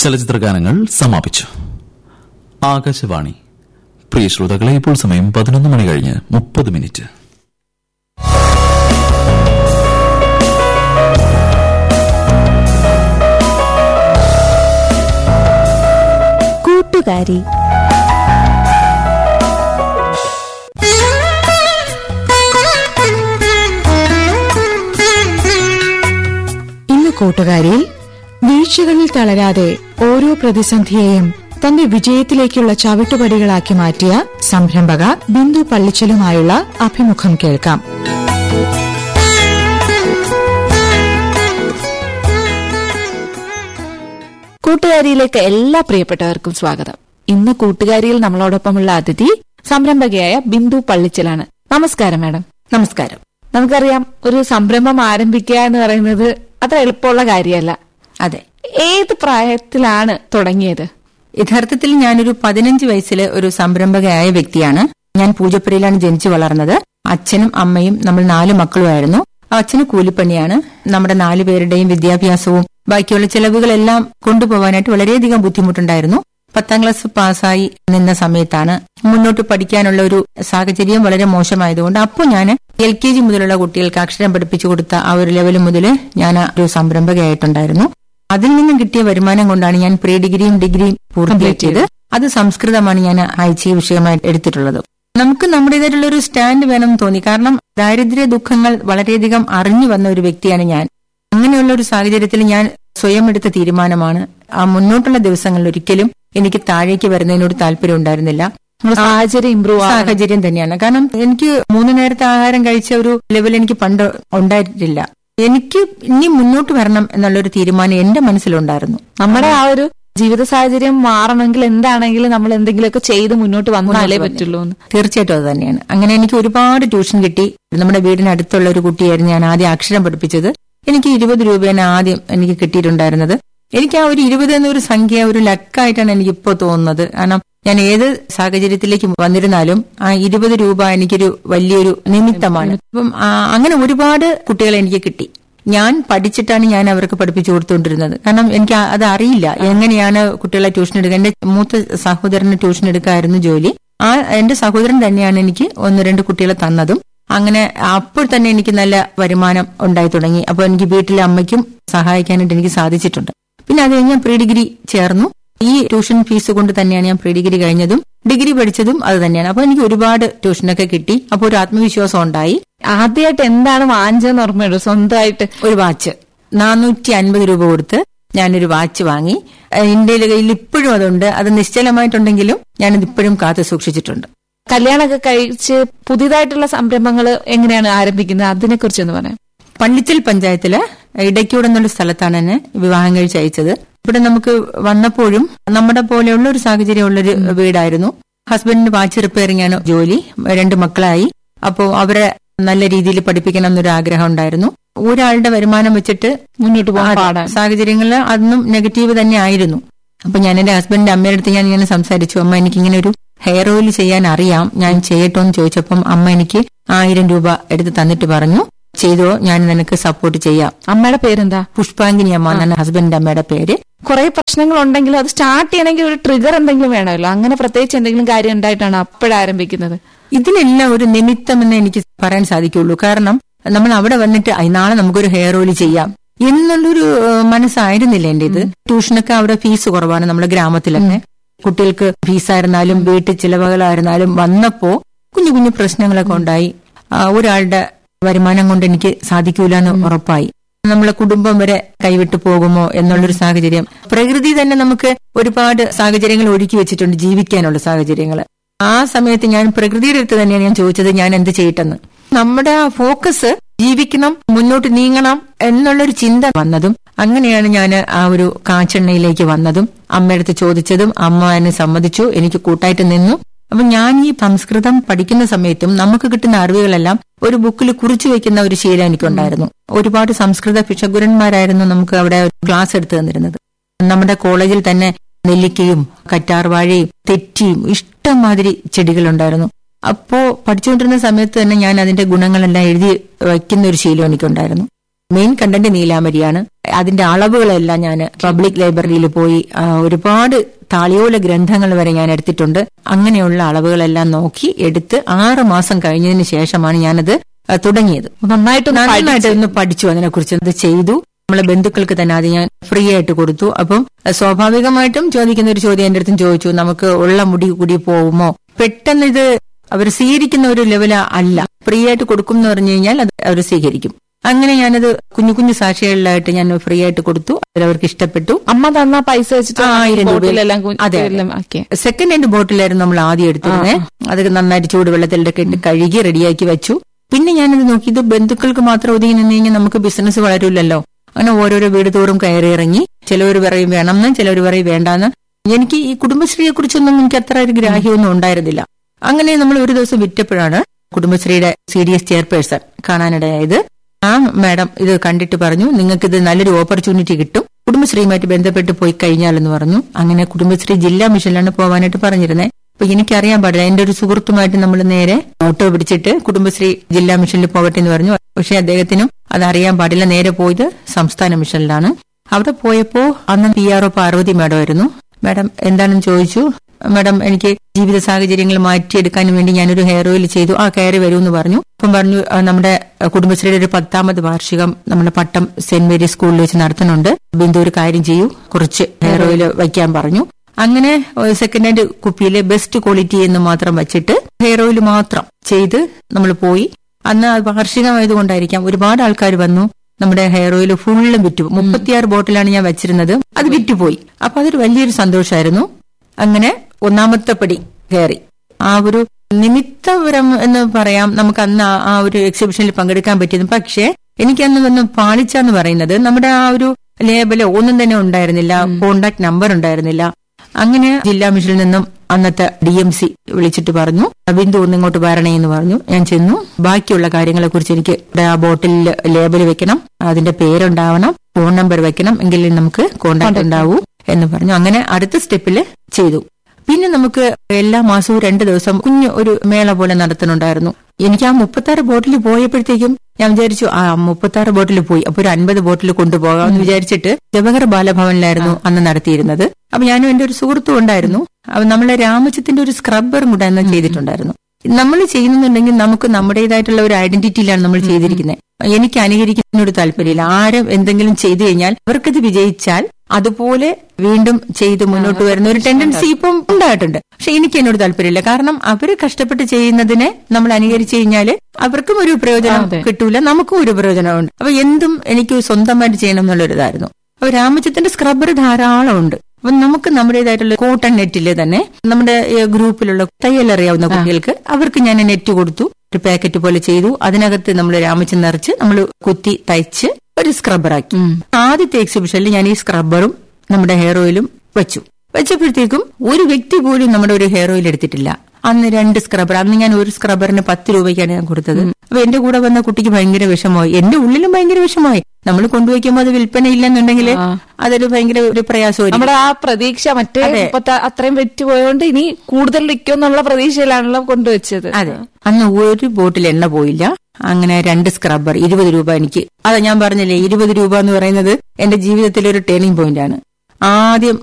ചലച്ചിത്ര ഗാനങ്ങൾ സമാപിച്ചു ആകാശവാണി പ്രിയ ശ്രോതാക്കളെ ഇപ്പോൾ സമയം പതിനൊന്ന് മണി കഴിഞ്ഞ് മുപ്പത് മിനിറ്റ് കൂട്ടുകാരി ഇന്ന് കൂട്ടുകാരിയിൽ വീഴ്ചകളിൽ തളരാതെ ഓരോ പ്രതിസന്ധിയെയും തന്റെ വിജയത്തിലേക്കുള്ള ചവിട്ടുപടികളാക്കി മാറ്റിയ സംരംഭക ബിന്ദു പള്ളിച്ചലുമായുള്ള അഭിമുഖം കേൾക്കാം കൂട്ടുകാരിയിലേക്ക് എല്ലാ പ്രിയപ്പെട്ടവർക്കും സ്വാഗതം ഇന്ന് കൂട്ടുകാരിയിൽ നമ്മളോടൊപ്പമുള്ള അതിഥി സംരംഭകയായ ബിന്ദു പള്ളിച്ചലാണ് നമസ്കാരം മാഡം നമസ്കാരം നമുക്കറിയാം ഒരു സംരംഭം ആരംഭിക്കുക എന്ന് പറയുന്നത് അത്ര എളുപ്പമുള്ള കാര്യമല്ല അതെ ഏത് പ്രായത്തിലാണ് തുടങ്ങിയത് യഥാർത്ഥത്തിൽ ഞാനൊരു പതിനഞ്ച് വയസ്സിലെ ഒരു സംരംഭകയായ വ്യക്തിയാണ് ഞാൻ പൂജപ്പുരയിലാണ് ജനിച്ചു വളർന്നത് അച്ഛനും അമ്മയും നമ്മൾ നാല് മക്കളുമായിരുന്നു അച്ഛന് കൂലിപ്പണിയാണ് നമ്മുടെ നാലു പേരുടെയും വിദ്യാഭ്യാസവും ബാക്കിയുള്ള ചെലവുകളെല്ലാം കൊണ്ടുപോകാനായിട്ട് വളരെയധികം ബുദ്ധിമുട്ടുണ്ടായിരുന്നു പത്താം ക്ലാസ് പാസ്സായി നിന്ന സമയത്താണ് മുന്നോട്ട് പഠിക്കാനുള്ള ഒരു സാഹചര്യം വളരെ മോശമായതുകൊണ്ട് അപ്പോൾ ഞാൻ എൽ കെ ജി മുതലുള്ള കുട്ടികൾക്ക് അക്ഷരം പഠിപ്പിച്ചു കൊടുത്ത ആ ഒരു ലെവൽ മുതൽ ഞാൻ ഒരു സംരംഭകയായിട്ടുണ്ടായിരുന്നു അതിൽ നിന്നും കിട്ടിയ വരുമാനം കൊണ്ടാണ് ഞാൻ പ്രീ ഡിഗ്രിയും ഡിഗ്രിയും പൂർത്തിയാക്കിയത് അത് സംസ്കൃതമാണ് ഞാൻ ഐച്ഛിക വിഷയമായി എടുത്തിട്ടുള്ളത് നമുക്ക് നമ്മുടേതായിട്ടുള്ള ഒരു സ്റ്റാൻഡ് വേണമെന്ന് തോന്നി കാരണം ദാരിദ്ര്യ ദുഃഖങ്ങൾ വളരെയധികം അറിഞ്ഞു വന്ന ഒരു വ്യക്തിയാണ് ഞാൻ അങ്ങനെയുള്ള ഒരു സാഹചര്യത്തിൽ ഞാൻ സ്വയം എടുത്ത തീരുമാനമാണ് ആ മുന്നോട്ടുള്ള ദിവസങ്ങളിൽ ഒരിക്കലും എനിക്ക് താഴേക്ക് വരുന്നതിനോട് താല്പര്യം ഉണ്ടായിരുന്നില്ല നമ്മുടെ സാഹചര്യം ഇമ്പ്രൂവ് സാഹചര്യം തന്നെയാണ് കാരണം എനിക്ക് മൂന്ന് നേരത്തെ ആഹാരം കഴിച്ച ഒരു ലെവൽ എനിക്ക് പണ്ട് ഉണ്ടായിട്ടില്ല എനിക്ക് ഇനി മുന്നോട്ട് വരണം എന്നുള്ളൊരു തീരുമാനം എന്റെ മനസ്സിലുണ്ടായിരുന്നു നമ്മുടെ ആ ഒരു ജീവിത സാഹചര്യം മാറണമെങ്കിൽ എന്താണെങ്കിലും നമ്മൾ എന്തെങ്കിലുമൊക്കെ ചെയ്ത് മുന്നോട്ട് വന്നാലേ പറ്റുള്ളൂ എന്ന് തീർച്ചയായിട്ടും അത് തന്നെയാണ് അങ്ങനെ എനിക്ക് ഒരുപാട് ട്യൂഷൻ കിട്ടി നമ്മുടെ വീടിനടുത്തുള്ള ഒരു കുട്ടിയായിരുന്നു ഞാൻ ആദ്യം അക്ഷരം പഠിപ്പിച്ചത് എനിക്ക് ഇരുപത് രൂപയാണ് ആദ്യം എനിക്ക് കിട്ടിയിട്ടുണ്ടായിരുന്നത് എനിക്ക് ആ ഒരു ഇരുപത് എന്നൊരു സംഖ്യ ഒരു ലക്കായിട്ടാണ് എനിക്ക് ഇപ്പോൾ തോന്നുന്നത് കാരണം ഞാൻ ഏത് സാഹചര്യത്തിലേക്ക് വന്നിരുന്നാലും ആ ഇരുപത് രൂപ എനിക്കൊരു വലിയൊരു നിമിത്തമാണ് അപ്പം ആ, അങ്ങനെ ഒരുപാട് കുട്ടികളെ എനിക്ക് കിട്ടി ഞാൻ പഠിച്ചിട്ടാണ് ഞാൻ അവർക്ക് പഠിപ്പിച്ചു കൊടുത്തുകൊണ്ടിരുന്നത് കാരണം എനിക്ക് ആ- അത് അറിയില്ല എങ്ങനെയാണ് കുട്ടികളെ ട്യൂഷൻ എടുക്കുക എന്റെ മൂത്ത സഹോദരന് ട്യൂഷൻ എടുക്കായിരുന്നു ജോലി ആ എന്റെ സഹോദരൻ തന്നെയാണ് എനിക്ക് ഒന്ന് രണ്ട് കുട്ടികളെ തന്നതും അങ്ങനെ അപ്പോൾ തന്നെ എനിക്ക് നല്ല വരുമാനം ഉണ്ടായി തുടങ്ങി അപ്പോൾ എനിക്ക് വീട്ടിലെ അമ്മയ്ക്കും സഹായിക്കാനായിട്ട് എനിക്ക് സാധിച്ചിട്ടുണ്ട് പിന്നെ അത് കഴിഞ്ഞ് ഞാൻ പ്രീ ഡിഗ്രി ചേർന്നു ഈ ട്യൂഷൻ ഫീസ് കൊണ്ട് തന്നെയാണ് ഞാൻ പ്രീ ഡിഗ്രി കഴിഞ്ഞതും ഡിഗ്രി പഠിച്ചതും അത് തന്നെയാണ് അപ്പോൾ എനിക്ക് ഒരുപാട് ട്യൂഷനൊക്കെ കിട്ടി അപ്പോൾ ഒരു ആത്മവിശ്വാസം ഉണ്ടായി ആദ്യമായിട്ട് എന്താണ് വാങ്ങിച്ചതെന്ന് ഓർമ്മയുള്ളൂ സ്വന്തമായിട്ട് ഒരു വാച്ച് നാനൂറ്റി അൻപത് രൂപ കൊടുത്ത് ഞാനൊരു വാച്ച് വാങ്ങി ഏഹ് എന്റെ കയ്യിൽ ഇപ്പോഴും അതുണ്ട് അത് നിശ്ചലമായിട്ടുണ്ടെങ്കിലും ഞാനത് ഇപ്പോഴും കാത്തു സൂക്ഷിച്ചിട്ടുണ്ട് കല്യാണമൊക്കെ കഴിച്ച് പുതിയതായിട്ടുള്ള സംരംഭങ്ങൾ എങ്ങനെയാണ് ആരംഭിക്കുന്നത് അതിനെ കുറിച്ചൊന്ന് പറയാം പള്ളിച്ചൽ പഞ്ചായത്തില് ഇടയ്ക്കൂട് എന്നുള്ള സ്ഥലത്താണ് എന്നെ വിവാഹം കഴിച്ച് അയച്ചത് ഇവിടെ നമുക്ക് വന്നപ്പോഴും നമ്മുടെ പോലെയുള്ള ഒരു സാഹചര്യമുള്ളൊരു വീടായിരുന്നു ഹസ്ബൻഡിന് വാച്ച് റിപ്പയറിംഗ് ആണ് ജോലി രണ്ട് മക്കളായി അപ്പോൾ അവരെ നല്ല രീതിയിൽ പഠിപ്പിക്കണം എന്നൊരു ആഗ്രഹം ഉണ്ടായിരുന്നു ഒരാളുടെ വരുമാനം വെച്ചിട്ട് മുന്നോട്ട് പോകാൻ ആ, പാടാണ് സാഹചര്യങ്ങളിൽ അന്നും നെഗറ്റീവ് തന്നെ ആയിരുന്നു അപ്പൊ ഞാൻ എന്റെ ഹസ്ബൻഡിന്റെ അമ്മയുടെ അടുത്ത് ഞാൻ ഇങ്ങനെ സംസാരിച്ചു അമ്മ എനിക്ക് ഇങ്ങനെ ഒരു ഹെയർ ഓയിൽ ചെയ്യാൻ അറിയാം ഞാൻ ചെയ്യട്ടോ എന്ന് ചോദിച്ചപ്പം അമ്മ എനിക്ക് ആയിരം രൂപ എടുത്ത് തന്നിട്ട് പറഞ്ഞു ചെയ്തോ ഞാൻ നിനക്ക് സപ്പോർട്ട് ചെയ്യാം അമ്മയുടെ പേരെന്താ പുഷ്പാങ്കിനി അമ്മ എന്നാണ് ഹസ്ബൻഡിന്റെ അമ്മയുടെ പേര് കുറെ പ്രശ്നങ്ങൾ ഉണ്ടെങ്കിലും അത് സ്റ്റാർട്ട് ചെയ്യണമെങ്കിൽ ഒരു ട്രിഗർ എന്തെങ്കിലും വേണമല്ലോ അങ്ങനെ പ്രത്യേകിച്ച് എന്തെങ്കിലും കാര്യം ഉണ്ടായിട്ടാണ് അപ്പോഴാരംഭിക്കുന്നത് ഇതിനെല്ലാം ഒരു നിമിത്തമെന്ന് എനിക്ക് പറയാൻ സാധിക്കുള്ളൂ കാരണം നമ്മൾ അവിടെ വന്നിട്ട് "ഐ, നാളെ നമുക്കൊരു ഹെയർ ഓയിൽ ചെയ്യാം എന്നുള്ളൊരു ഏഹ്, മനസ്സായിരുന്നില്ല എന്റെ ഇത് ട്യൂഷനൊക്കെ അവിടെ ഫീസ് കുറവാണ് നമ്മുടെ ഗ്രാമത്തിലൊക്കെ കുട്ടികൾക്ക് ഫീസായിരുന്നാലും വീട്ടു ചിലവുകളായിരുന്നാലും വന്നപ്പോ കുഞ്ഞു കുഞ്ഞു പ്രശ്നങ്ങളൊക്കെ ഉണ്ടായി ആ, ഒരാളുടെ വരുമാനം കൊണ്ട് എനിക്ക് സാധിക്കൂല എന്ന് ഉറപ്പായി നമ്മളെ കുടുംബം വരെ കൈവിട്ടു പോകുമോ എന്നുള്ളൊരു സാഹചര്യം പ്രകൃതി തന്നെ നമുക്ക് ഒരുപാട് സാഹചര്യങ്ങൾ ഒരുക്കി വെച്ചിട്ടുണ്ട് ജീവിക്കാനുള്ള സാഹചര്യങ്ങൾ ആ സമയത്ത് ഞാൻ പ്രകൃതിയുടെ അടുത്ത് തന്നെയാണ് ഞാൻ ചോദിച്ചത് ഞാൻ എന്ത് ചെയ്യട്ടെന്ന് നമ്മുടെ ആ ഫോക്കസ് ജീവിക്കണം മുന്നോട്ട് നീങ്ങണം എന്നുള്ളൊരു ചിന്ത വന്നതും അങ്ങനെയാണ് ഞാൻ ആ ഒരു കാച്ചെണ്ണയിലേക്ക് വന്നതും അമ്മയടുത്ത് ചോദിച്ചതും അമ്മ എന്നെ സമ്മതിച്ചു എനിക്ക് കൂട്ടായിട്ട് നിന്നു അപ്പൊ ഞാൻ ഈ സംസ്കൃതം പഠിക്കുന്ന സമയത്തും നമുക്ക് കിട്ടുന്ന അറിവുകളെല്ലാം ഒരു ബുക്കിൽ കുറിച്ചു വെക്കുന്ന ഒരു ശീലം എനിക്കുണ്ടായിരുന്നു ഒരുപാട് സംസ്കൃത ഭിഷഗുരന്മാരായിരുന്നു നമുക്ക് അവിടെ ക്ലാസ് എടുത്തു തന്നിരുന്നത് നമ്മുടെ കോളേജിൽ തന്നെ നെല്ലിക്കയും കറ്റാർവാഴയും തെറ്റിയും ഇഷ്ടംമാതിരി ചെടികളുണ്ടായിരുന്നു അപ്പോ പഠിച്ചുകൊണ്ടിരുന്ന സമയത്ത് തന്നെ ഞാൻ അതിന്റെ ഗുണങ്ങളെല്ലാം എഴുതി വയ്ക്കുന്ന ഒരു ശീലം എനിക്കുണ്ടായിരുന്നു മെയിൻ കണ്ടന്റ് നീലാമരിയാണ് അതിന്റെ അളവുകളെല്ലാം ഞാൻ പബ്ലിക് ലൈബ്രറിയിൽ പോയി ആ, ഒരുപാട് താളിയോല ഗ്രന്ഥങ്ങൾ വരെ ഞാൻ എടുത്തിട്ടുണ്ട് അങ്ങനെയുള്ള അളവുകളെല്ലാം നോക്കി എടുത്ത് ആറ് മാസം കഴിഞ്ഞതിന് ശേഷമാണ് ഞാനത് ആ, തുടങ്ങിയത് നന്നായിട്ടൊന്ന് നന്നായിട്ട് ഒന്ന് പഠിച്ചു അതിനെ കുറിച്ച് അത് ചെയ്തു നമ്മളെ ബന്ധുക്കൾക്ക് തന്നെ അത് ഞാൻ ഫ്രീ ആയിട്ട് കൊടുത്തു അപ്പം അഹ് സ്വാഭാവികമായിട്ടും ചോദിക്കുന്ന ഒരു ചോദ്യം എന്റെ അടുത്തും ചോദിച്ചു നമുക്ക് ഉള്ള മുടി കൂടി പോകുമോ പെട്ടെന്ന് ഇത് അവർ സ്വീകരിക്കുന്ന ഒരു ലെവൽ അല്ല ഫ്രീ ആയിട്ട് കൊടുക്കും എന്ന് പറഞ്ഞു കഴിഞ്ഞാൽ അത് അവർ സ്വീകരിക്കും അങ്ങനെ ഞാനത് കുഞ്ഞു കുഞ്ഞു സാക്ഷികളിലായിട്ട് ഞാൻ ഫ്രീ ആയിട്ട് കൊടുത്തു അത് അവർക്ക് ഇഷ്ടപ്പെട്ടു അമ്മ തന്ന പൈസ വെച്ചിട്ട് ആ, ആയിരം രൂപ. ബോട്ടിലെല്ലാം അതെ, അതെ. എല്ലാം ആക്കി സെക്കൻഡ് ഹാൻഡ് ബോട്ടിലായിരുന്നു നമ്മൾ ആദ്യം എടുത്തിരുന്നത് അത് നന്നായിട്ട് ചൂടുവെള്ളത്തിലൊക്കെ ഇട്ട് കഴുകി റെഡിയാക്കി വെച്ചു പിന്നെ ഞാനിത് നോക്കി ഇത് ബന്ധുക്കൾക്ക് മാത്രം ഒതുങ്ങി നിന്ന് കഴിഞ്ഞാൽ നമുക്ക് ബിസിനസ് വളരില്ലല്ലോ അങ്ങനെ ഓരോരോ വീട് തോറും കയറി ഇറങ്ങി ചിലവർ പറയും വേണമെന്ന് ചിലവർ പറയും വേണ്ടാന്ന് എനിക്ക് ഈ കുടുംബശ്രീയെ കുറിച്ചൊന്നും എനിക്ക് അത്ര ഒരു ഗ്രാഹ്യമൊന്നും ഉണ്ടായിരുന്നില്ല അങ്ങനെ നമ്മൾ ഒരു ദിവസം വിറ്റപ്പോഴാണ് കുടുംബശ്രീയുടെ സി ഡി എസ് ചെയർപേഴ്സൺ കാണാനിടയായത് ആ മാഡം ഇത് കണ്ടിട്ട് പറഞ്ഞു നിങ്ങൾക്ക് ഇത് നല്ലൊരു ഓപ്പർച്യൂണിറ്റി കിട്ടും കുടുംബശ്രീയുമായിട്ട് ബന്ധപ്പെട്ട് പോയി കഴിഞ്ഞാലെന്ന് പറഞ്ഞു അങ്ങനെ കുടുംബശ്രീ ജില്ലാ മിഷനിലാണ് പോകാനായിട്ട് പറഞ്ഞിരുന്നത് അപ്പൊ എനിക്കറിയാൻ പാടില്ല എന്റെ ഒരു സുഹൃത്തുമായിട്ട് നമ്മൾ നേരെ ഓട്ടോ പിടിച്ചിട്ട് കുടുംബശ്രീ ജില്ലാ മിഷനിൽ പോകട്ടെ എന്ന് പറഞ്ഞു പക്ഷെ അദ്ദേഹത്തിനും അത് അറിയാൻ പാടില്ല നേരെ പോയത് സംസ്ഥാന മിഷനിലാണ് അവിടെ പോയപ്പോ അന്ന് P R O Parvathi madam ആയിരുന്നു മാഡം എന്താണെന്ന് ചോദിച്ചു മാഡം എനിക്ക് ജീവിത സാഹചര്യങ്ങൾ മാറ്റിയെടുക്കാൻ വേണ്ടി ഞാനൊരു ഹെയർ ഓയിൽ ചെയ്തു ആ കയറി വരൂ എന്ന് പറഞ്ഞു അപ്പം പറഞ്ഞു ആ, നമ്മുടെ ആ, കുടുംബശ്രീയുടെ ഒരു പത്താമത് വാർഷികം നമ്മുടെ പട്ടം സെന്റ് മേരി സ്കൂളിൽ വെച്ച് നടത്തുന്നുണ്ട് ബിന്ദു ഒരു കാര്യം ചെയ്യൂ കുറച്ച് ഹെയർ ഓയിൽ വയ്ക്കാൻ പറഞ്ഞു അങ്ങനെ സെക്കൻഡ് ഹാൻഡ് കുപ്പിയിലെ ബെസ്റ്റ് ക്വാളിറ്റി എന്ന് മാത്രം വെച്ചിട്ട് ഹെയർ ഓയിൽ മാത്രം ചെയ്ത് നമ്മൾ പോയി അന്ന് അത് വാർഷികമായതുകൊണ്ടായിരിക്കാം ഒരുപാട് ആൾക്കാർ വന്നു നമ്മുടെ ഹെയർ ഓയിൽ ഫുള്ളും വിറ്റു മുപ്പത്തിയാറ് ബോട്ടിലാണ് ഞാൻ വെച്ചിരുന്നത് അത് വിറ്റുപോയി അപ്പൊ അതൊരു വലിയൊരു സന്തോഷമായിരുന്നു അങ്ങനെ ഒന്നാമത്തെ പടി കയറി ആ ഒരു നിമിത്തപരം എന്ന് പറയാം നമുക്ക് അന്ന് ആ- ആ ഒരു എക്സിബിഷനിൽ പങ്കെടുക്കാൻ പറ്റിയത് പക്ഷേ എനിക്കന്ന് വന്ന് പാളിച്ചെന്ന് പറയുന്നത് നമ്മുടെ ആ ഒരു ലേബലോ ഒന്നും തന്നെ ഉണ്ടായിരുന്നില്ല കോണ്ടാക്ട് നമ്പർ ഉണ്ടായിരുന്നില്ല അങ്ങനെ ജില്ലാ മിഷനിൽ നിന്നും അന്നത്തെ ഡി എം സി വിളിച്ചിട്ട് പറഞ്ഞു ബിന്ദു ഒന്ന് ഇങ്ങോട്ട് വരണേ എന്ന് പറഞ്ഞു ഞാൻ ചെന്നു ബാക്കിയുള്ള കാര്യങ്ങളെ കുറിച്ച് എനിക്ക് ഇവിടെ ആ ബോട്ടിലിൽ ലേബൽ വെക്കണം അതിന്റെ പേരുണ്ടാവണം ഫോൺ നമ്പർ വെക്കണം എങ്കിലേ നമുക്ക് കോണ്ടാക്ട് ഉണ്ടാവൂ എന്ന് പറഞ്ഞു അങ്ങനെ അടുത്ത സ്റ്റെപ്പിൽ ചെയ്തു പിന്നെ നമുക്ക് എല്ലാ മാസവും രണ്ട് ദിവസം കുഞ്ഞു ഒരു മേള പോലെ നടത്തുന്നുണ്ടായിരുന്നു എനിക്ക് ആ മുപ്പത്താറ് ബോട്ടിൽ പോയപ്പോഴത്തേക്കും ഞാൻ വിചാരിച്ചു ആ മുപ്പത്താറ് ബോട്ടിൽ പോയി അപ്പൊ ഒരു അൻപത് ബോട്ടിൽ കൊണ്ടുപോകാം എന്ന് വിചാരിച്ചിട്ട് ജവഹർ ബാലഭവനിലായിരുന്നു അന്ന് നടത്തിയിരുന്നത് അപ്പൊ ഞാനും എന്റെ ഒരു സുഹൃത്തും ഉണ്ടായിരുന്നു അപ്പൊ നമ്മളെ രാമച്ചത്തിന്റെ ഒരു സ്ക്രബ്ബറും കൂടെ അന്ന് ചെയ്തിട്ടുണ്ടായിരുന്നു നമ്മൾ ചെയ്യുന്നുണ്ടെങ്കിൽ നമുക്ക് നമ്മുടേതായിട്ടുള്ള ഒരു ഐഡന്റിറ്റിയിലാണ് നമ്മൾ ചെയ്തിരിക്കുന്നത് എനിക്ക് അനുകരിക്കുന്ന ഒരു താല്പര്യമില്ല ആരും എന്തെങ്കിലും ചെയ്തു കഴിഞ്ഞാൽ അവർക്കത് വിജയിച്ചാൽ അതുപോലെ വീണ്ടും ചെയ്ത് മുന്നോട്ട് വരുന്ന ഒരു ടെൻഡൻസി ഇപ്പം ഉണ്ടായിട്ടുണ്ട് പക്ഷെ എനിക്ക് എന്നോട് താല്പര്യമില്ല കാരണം അവര് കഷ്ടപ്പെട്ട് ചെയ്യുന്നതിനെ നമ്മൾ അനുകരിച്ചു കഴിഞ്ഞാല് അവർക്കും ഒരു പ്രയോജനം അതെ. കിട്ടൂല നമുക്കും ഒരു പ്രയോജനമുണ്ട് അപ്പൊ എന്തും എനിക്ക് സ്വന്തമായിട്ട് ചെയ്യണം എന്നുള്ളൊരിതായിരുന്നു അപ്പൊ രാമചന്ദ്രന്റെ സ്ക്രബ്ബർ ധാരാളം ഉണ്ട് അപ്പൊ നമുക്ക് നമ്മുടേതായിട്ടുള്ള കോട്ടൺ നെറ്റില് തന്നെ നമ്മുടെ ഏ, ഗ്രൂപ്പിലുള്ള തയ്യൽ അറിയാവുന്ന കുട്ടികൾക്ക് അവർക്ക് ഞാൻ നെറ്റ് കൊടുത്തു ഒരു പാക്കറ്റ് പോലെ ചെയ്തു അതിനകത്ത് നമ്മൾ രാമച്ചൻ നിറച്ച് നമ്മൾ കുത്തി തയ്ച്ച് ഒരു സ്ക്രബ്ബറാക്കി ആദ്യത്തെ എക്സിബിഷനിൽ ഞാൻ ഈ സ്ക്രബ്ബറും നമ്മുടെ ഹെയർ ഓയിലും വെച്ചു വെച്ചപ്പോഴത്തേക്കും ഒരു വ്യക്തി പോലും നമ്മുടെ ഒരു ഹെയർ ഓയിൽ എടുത്തിട്ടില്ല അന്ന് രണ്ട് സ്ക്രബ്ബർ അന്ന് ഞാൻ ഒരു സ്ക്രബ്ബറിന് പത്ത് രൂപയ്ക്കാണ് ഞാൻ കൊടുത്തത് അപ്പൊ എന്റെ കൂടെ വന്ന കുട്ടിക്ക് ഭയങ്കര വിഷമമായി എന്റെ ഉള്ളിലും ഭയങ്കര വിഷമമായി നമ്മൾ കൊണ്ടുപോയിക്കുമ്പോൾ അത് വിൽപ്പന ഇല്ലെന്നുണ്ടെങ്കിൽ അതൊരു ഭയങ്കര ഒരു പ്രയാസമായിരിക്കും നമ്മുടെ ആ പ്രതീക്ഷ മറ്റേ അതെ. മുപ്പത്തി അത്രയും വെറ്റുപോയോണ്ട് ഇനി കൂടുതൽ വിൽക്കുമെന്നുള്ള പ്രതീക്ഷയിലാണല്ലോ കൊണ്ടുവച്ചത് അതെ അന്ന് ഒരു ബോട്ടിൽ എണ്ണ പോയില്ല അങ്ങനെ രണ്ട് സ്ക്രബ്ബർ ഇരുപത് രൂപ എനിക്ക് അതാ ഞാൻ പറഞ്ഞില്ലേ ഇരുപത് രൂപ എന്ന് പറയുന്നത് എന്റെ ജീവിതത്തിലെ ഒരു ടേണിംഗ് പോയിന്റ് ആണ് ആദ്യം